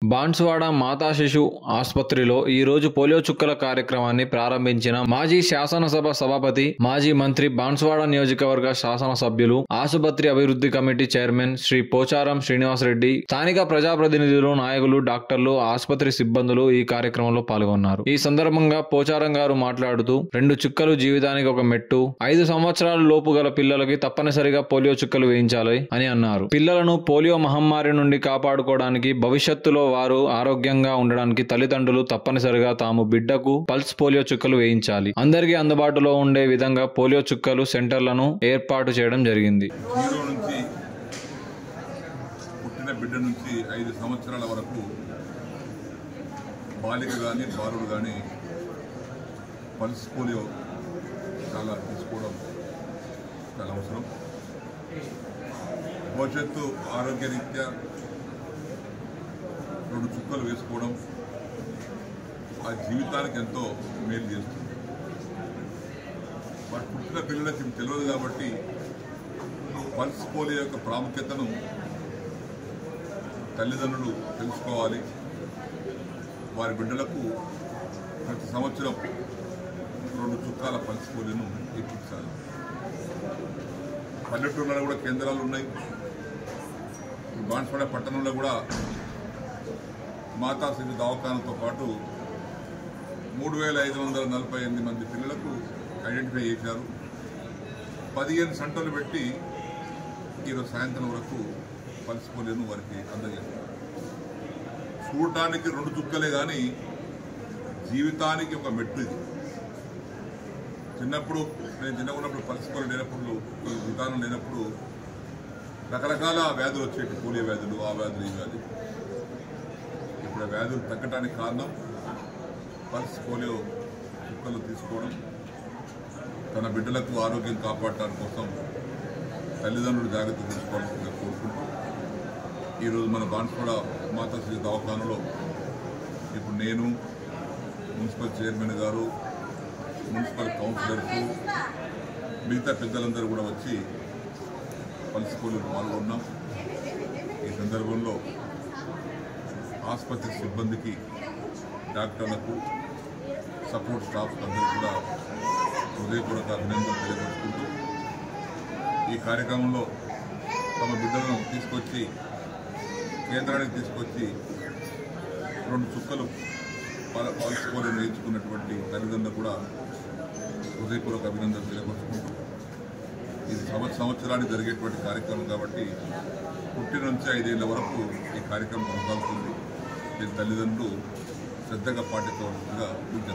బాన్సువాడ మాతా శిశు ఆసుపత్రిలో ఈ రోజు పోలియో చుక్కల కార్యక్రమాన్ని ప్రారంభించిన మాజీ శాసనసభ సభాపతి మాజీ మంత్రి బాన్సువాడ నియోజకవర్గ శాసనసభ్యులు ఆసుపత్రి అభివృద్ధి కమిటీ చైర్మన్ శ్రీ పోచారం శ్రీనివాసరెడ్డి స్థానిక ప్రజాప్రతినిధులు నాయకులు డాక్టర్లు ఆసుపత్రి సిబ్బందులు ఈ కార్యక్రమంలో పాల్గొన్నారు ఈ సందర్భంగా పోచారం గారు మాట్లాడుతూ రెండు చుక్కలు జీవితానికి ఒక మెట్టు ఐదు సంవత్సరాల లోపు గల పిల్లలకి తప్పనిసరిగా పోలియో చుక్కలు వేయించాలి అని అన్నారు పిల్లలను పోలియో మహమ్మారి నుండి కాపాడుకోవడానికి భవిష్యత్తులో వారు ఆరోగ్యంగా ఉండడానికి తల్లిదండ్రులు తప్పనిసరిగా తాము బిడ్డకు పల్స్ పోలియో చుక్కలు వేయించాలి అందరికీ అందుబాటులో ఉండే విధంగా పోలియో చుక్కలు సెంటర్లను ఏర్పాటు చేయడం జరిగింది జీరో నుంచి పుట్టిన బిడ్డ నుంచి ఐదు సంవత్సరాల వరకు బాలిక కానీ బాలుడు కానీ పల్స్ పోలియో చాలా తీసుకోవడం చాలా అవసరం భవిష్యత్తు ఆరోగ్యరీత్యా రెండు చుక్కలు వేసుకోవడం ఆ జీవితానికి ఎంతో మేలు చేస్తుంది మరి పుట్టిన పిల్లలకి ఇది తెలియదు కాబట్టి పల్స్ పోలియో యొక్క ప్రాముఖ్యతను తల్లిదండ్రులు తెలుసుకోవాలి వారి బిడ్డలకు ప్రతి సంవత్సరం రెండు చుక్కాల పల్స్ పోలియోను ఎక్కించాలి పల్లెటూళ్ళలో కూడా కేంద్రాలు ఉన్నాయి బాన్స్వాడ పట్టణంలో కూడా మాతా శిశు దవాఖానతో పాటు మూడు వేల ఐదు వందల నలభై ఎనిమిది మంది పిల్లలకు ఐడెంటిఫై చేశారు పదిహేను సెంటర్లు పెట్టి ఈరోజు సాయంత్రం వరకు పల్స్ పోలియోను వారికి అందజేస్తారు చూడటానికి రెండు చుక్కలే కానీ జీవితానికి ఒక మెట్టు ఇది చిన్నప్పుడు నేను చిన్నగా ఉన్నప్పుడు పల్స్ పోలియో లేనప్పుడు ఈ విధానం లేనప్పుడు రకరకాల వ్యాధులు వచ్చేటి పోలియో వ్యాధులు ఆ వ్యాధులు ఈ వ్యాధులు ఇప్పుడు ఆ వ్యాధులు తగ్గడానికి కారణం పల్స్ పోలియో చుక్కలు తీసుకోవడం తన బిడ్డలకు ఆరోగ్యం కాపాడటానికి కోసం తల్లిదండ్రులు జాగ్రత్త తీసుకోవాల్సిందిగా కోరుకుంటూ ఈరోజు మన బాన్స్వాడ మాతా శ్రీ దవాఖానలో ఇప్పుడు నేను మున్సిపల్ చైర్మన్ గారు మున్సిపల్ కౌన్సిలర్స్ మిగతా పెద్దలందరూ కూడా వచ్చి పల్స్ పోలియో పాల్గొన్నాం ఈ సందర్భంలో ఆసుపత్రి సిబ్బందికి డాక్టర్లకు సపోర్ట్ స్టాఫ్ అందరికీ కూడా హృదయపూర్వక అభినందనలు తెలియజేసుకుంటూ ఈ కార్యక్రమంలో తమ బిడ్డలను తీసుకొచ్చి కేంద్రానికి తీసుకొచ్చి రెండు చుక్కలు పాల్చుకోవాలని నేర్చుకున్నటువంటి తల్లిదండ్రులు కూడా హృదయపూర్వక అభినందనలు తెలియపరుచుకుంటూ ఇది సంవత్సర సంవత్సరానికి జరిగేటువంటి కార్యక్రమం కాబట్టి పుట్టిన నుంచి ఐదేళ్ల వరకు ఈ కార్యక్రమం కొనసాగుతుంది దీని తల్లిదండ్రులు శ్రద్ధగా పాటించవలసిందిగా